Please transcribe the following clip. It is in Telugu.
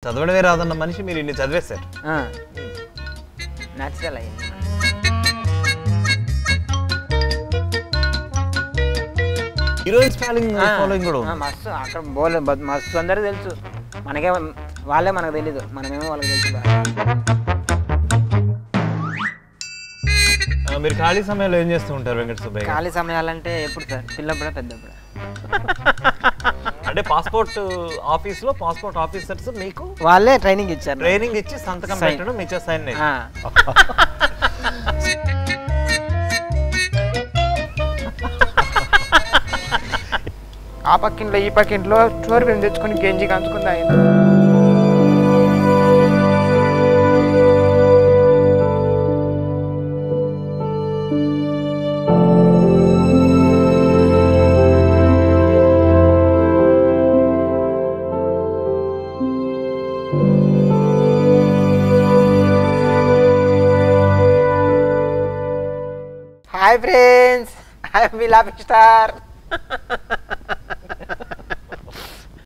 చదవడమే రాదన్న మనిషి మీరు ఇన్ని చదివేశారు న్యాచురల్ అయ్యింది హీరోయిన్స్ ఫాలోయింగ్ ఫాలోయింగ్ కూడా ఆ, ఉంది మస్తు అక్కడ బోల్ మస్తు అందరికి తెలుసు మనకే వాళ్ళే మనకు తెలీదు మనమేమో వాళ్ళకి తెలుసు బాగా. ఆ, మీరు ఖాళీ సమయంలో ఏం చేస్తూ ఉంటారు వెంకట సుబ్బయ్య గారు? ఖాళీ సమయాలంటే ఎప్పుడు సార్ పిల్లప్పుడా పెద్దప్పుడా అంటే పాస్పోర్ట్ ఆఫీస్ లో పాస్పోర్ట్ ఆఫీసర్స్ మీకు వాళ్ళే ట్రైనింగ్ ఇచ్చారు నాకు. ట్రైనింగ్ ఇచ్చి సంతకం Sign. పెట్టడం మీ సైన్ ఆ. ఆ పక్కింట్లో ఈ పక్కింట్లో చోరు మేము తెచ్చుకొని గెంజి కంచుకుని తాగింది హాయ్ ఫ్రెండ్స్ ఐ మీ లాఫింగ్ స్టార్